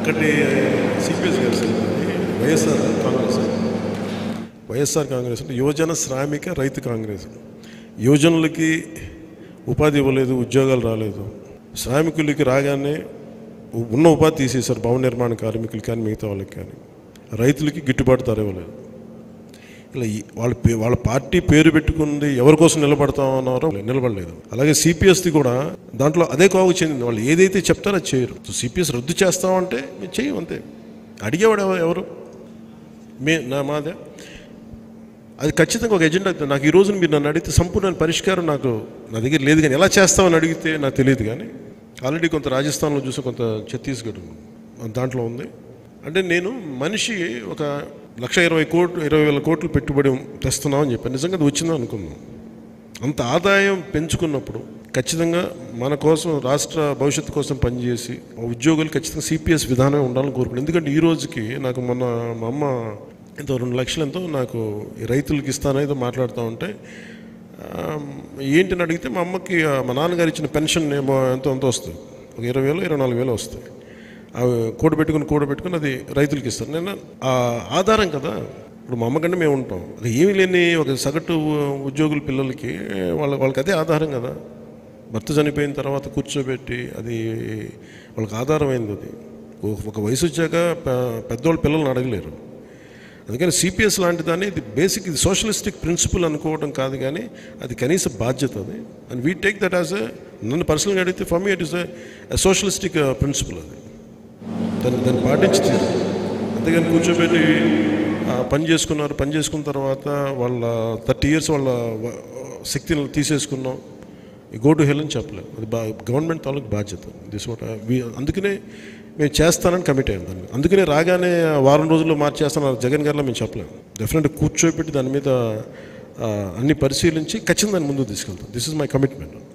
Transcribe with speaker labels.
Speaker 1: ఒక్కటి సిపిఎస్ గారు సార్ అది వైఎస్ఆర్ కాంగ్రెస్ వైఎస్ఆర్ కాంగ్రెస్ అంటే యువజన శ్రామిక రైతు కాంగ్రెస్ యువజనులకి ఉపాధి ఇవ్వలేదు ఉద్యోగాలు రాలేదు శ్రామికులకి రాగానే ఉన్న ఉపాధి తీసేశారు భవన నిర్మాణ కార్మికులకి కానీ మిగతా వాళ్ళకి కానీ రైతులకి గిట్టుబాటు ధర ఇవ్వలేదు ఇలా ఈ- వాళ్ళ పే- వాళ్ళ పార్టీ పేరు పెట్టుకుంది ఎవరి కోసం నిలబడతామన్నారో నిలబడలేదు అలాగే సిపిఎస్ది కూడా దాంట్లో అదే కోవకు చెందింది వాళ్ళు ఏదైతే చెప్తారో అది చేయరు సిపిఎస్ రద్దు చేస్తామంటే మేము చేయం అంతే అడిగేవాడు ఎవ- ఎవరు మే నా మాదే అది ఖచ్చితంగా ఒక ఎజెండా అవుతుంది నాకు ఈ రోజు మీరు నన్ను అడిగితే సంపూర్ణ పరిష్కారం నాకు నా దగ్గర లేదు కానీ ఎలా చేస్తామని అడిగితే నాకు తెలియదు కానీ ఆల్రెడీ కొంత రాజస్థాన్లో చూసి కొంత ఛత్తీస్గఢ్ దాంట్లో ఉంది అంటే నేను మనిషి ఒక లక్ష ఇరవై కోట్లు ఇరవై వేల కోట్లు పెట్టుబడి తెస్తున్నామని చెప్పాను నిజంగా అది వచ్చిందా అనుకున్నాం అంత ఆదాయం పెంచుకున్నప్పుడు ఖచ్చితంగా మన కోసం రాష్ట్ర భవిష్యత్తు కోసం పనిచేసి ఉద్యోగులు ఖచ్చితంగా సిపిఎస్ విధానమే ఉండాలని కోరుకున్నాను ఎందుకంటే ఈ రోజుకి నాకు మొన్న మా అమ్మ ఎంతో రెండు లక్షలు ఎంతో నాకు ఈ రైతులకి ఇస్తానేదో మాట్లాడుతూ ఉంటే ఆ, ఏంటని అడిగితే మా అమ్మకి ఆ, మా నాన్నగారు ఇచ్చిన పెన్షన్ ఏమో ఎంతో ఎంతో వస్తుంది ఒక ఇరవై వేలు ఇరవై నాలుగు వేలు వస్తాయి అవి కూడబెట్టుకుని కూడబెట్టుకుని అది రైతులకి ఇస్తారు నేను ఆ ఆధారం కదా ఇప్పుడు మా అమ్మకంటే మేము ఉంటాం అది ఏమీ లేని ఒక సగటు ఉద్యోగుల పిల్లలకి వాళ్ళ వాళ్ళకి అదే ఆధారం కదా భర్త చనిపోయిన తర్వాత కూర్చోబెట్టి అది వాళ్ళకి ఆధారమైంది అది ఒక- ఒక వయసు వచ్చాక పె- పెద్దోళ్ళ పిల్లల్ని అడగలేరు అందుకని సిపిఎస్ లాంటి దాన్ని ఇది బేసిక్ ఇది సోషలిస్టిక్ ప్రిన్సిపల్ అనుకోవడం కాదు కానీ అది కనీస బాధ్యత అది and we take that as a నన్ను పర్సనల్గా అడిగితే for me it is a socialistic principle అది దాన్ని దాన్ని పాటించి తీరు. అంతేగాని కూర్చోబెట్టి ఆ, పని చేసుకున్నారు పని చేసుకున్న తర్వాత వాళ్ళ థర్టీ ఇయర్స్ వాళ్ళ వ- శక్తిని తీసేసుకున్నాం గో టు హెల్ అని చెప్పలేము అది బా గవర్నమెంట్ తాలూకు బాధ్యత దిస్ వాట్ అందుకనే మేము చేస్తానని కమిట్ అయ్యాం దాన్ని అందుకనే రాగానే వారం రోజుల్లో మార్చేస్తాను జగన్ గారిలో మేము చెప్పలేము డెఫినెట్గా కూర్చోబెట్టి దాని మీద ఆ, అన్ని పరిశీలించి ఖచ్చితంగా దాన్ని ముందుకు తీసుకెళ్తాం దిస్ ఇస్ మై కమిట్మెంట్